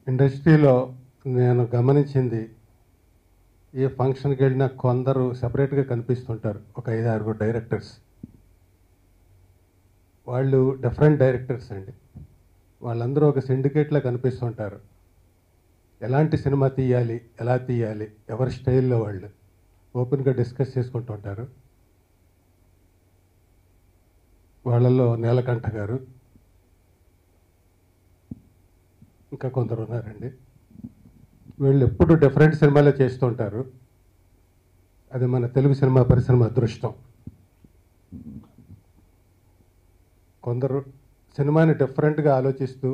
ఇండస్ట్రీలో నేను గమనించింది ఏ ఫంక్షన్కి వెళ్ళినా కొందరు సపరేట్గా కనిపిస్తుంటారు ఒక ఐదు ఆరుగురు డైరెక్టర్స్ వాళ్ళు డిఫరెంట్ డైరెక్టర్స్ అండి వాళ్ళందరూ ఒక సిండికేట్లో కనిపిస్తుంటారు ఎలాంటి సినిమా తీయాలి ఎలా తీయాలి ఎవరి స్టైల్లో వాళ్ళు ఓపెన్గా డిస్కస్ చేసుకుంటుంటారు వాళ్ళల్లో నీలకంఠ గారు ఇంకా కొందరు ఉన్నారండి వీళ్ళు ఎప్పుడు డిఫరెంట్ సినిమాలే చేస్తుంటారు అది మన తెలుగు సినిమా పరిశ్రమ అదృష్టం కొందరు సినిమాని డిఫరెంట్గా ఆలోచిస్తూ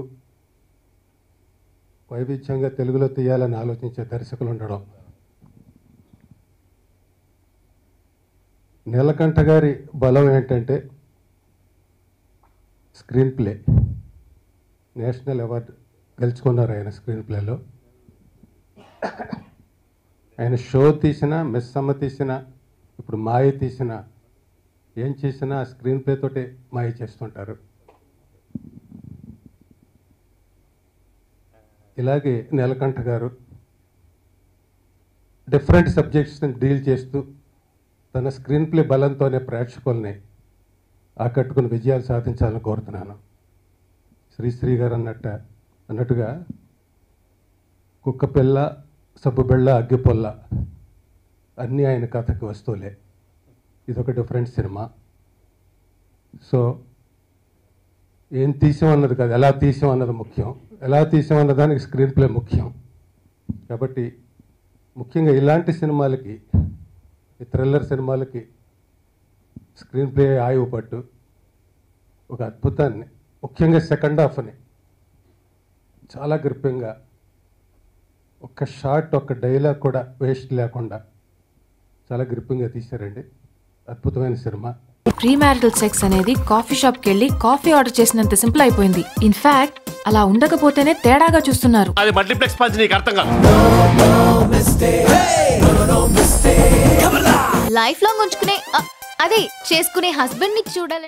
వైవిధ్యంగా తెలుగులో తీయాలని ఆలోచించే దర్శకులు ఉండడం నీలకంఠ గారి బలం ఏంటంటే స్క్రీన్ ప్లే నేషనల్ అవార్డు గెలుచుకున్నారు ఆయన స్క్రీన్ ప్లేలో ఆయన షో తీసిన మిస్ అమ్మ తీసిన ఇప్పుడు మాయ తీసిన ఏం చేసినా స్క్రీన్ ప్లే తోటే మాయ చేస్తుంటారు ఇలాగే నీలకంఠ గారు డిఫరెంట్ సబ్జెక్ట్స్ని డీల్ చేస్తూ తన స్క్రీన్ ప్లే బలంతోనే ప్రేక్షకుల్ని ఆకట్టుకుని విజయాలు సాధించాలని కోరుతున్నాను శ్రీశ్రీ గారు అన్నట్ట అన్నట్టుగా కుక్క పిల్ల సబ్బు బిళ్ళ అగ్గిపొల్ల అన్నీ ఆయన కథకి వస్తువులే ఇదొక డిఫరెంట్ సినిమా సో ఏం తీసాం అన్నది కాదు ఎలా తీసాం అన్నది ముఖ్యం ఎలా తీసాం అన్న దానికి స్క్రీన్ ప్లే ముఖ్యం కాబట్టి ముఖ్యంగా ఇలాంటి సినిమాలకి ఈ థ్రిల్లర్ సినిమాలకి స్క్రీన్ ప్లే ఆయువు పట్టు ఒక అద్భుతాన్ని ముఖ్యంగా సెకండ్ హాఫ్ని చాలా గ్రిప్పింగ్గా ఒక్క షార్ట్ ఒక్క డైలాగ్ కూడా వేస్ట్ లేకుండా చాలా గ్రిప్పింగ్గా తీశారండి అద్భుతమైన సినిమా ప్రీ మ్యారిటల్ సెక్స్ అనేది కాఫీ షాప్ కి వెళ్ళి కాఫీ ఆర్డర్ చేసినంత సింపుల్ అయిపోయింది ఇన్ఫాక్ట్ అలా ఉండకపోతేనే తేడాగా చూస్తున్నారు అది మల్టీప్లెక్స్ పంచి నీకు అర్థం కాదు లైఫ్ లాంగ్ ఉంచుకునే అ, అదే చేసుకునే హస్బెండ్ ని చూడాలని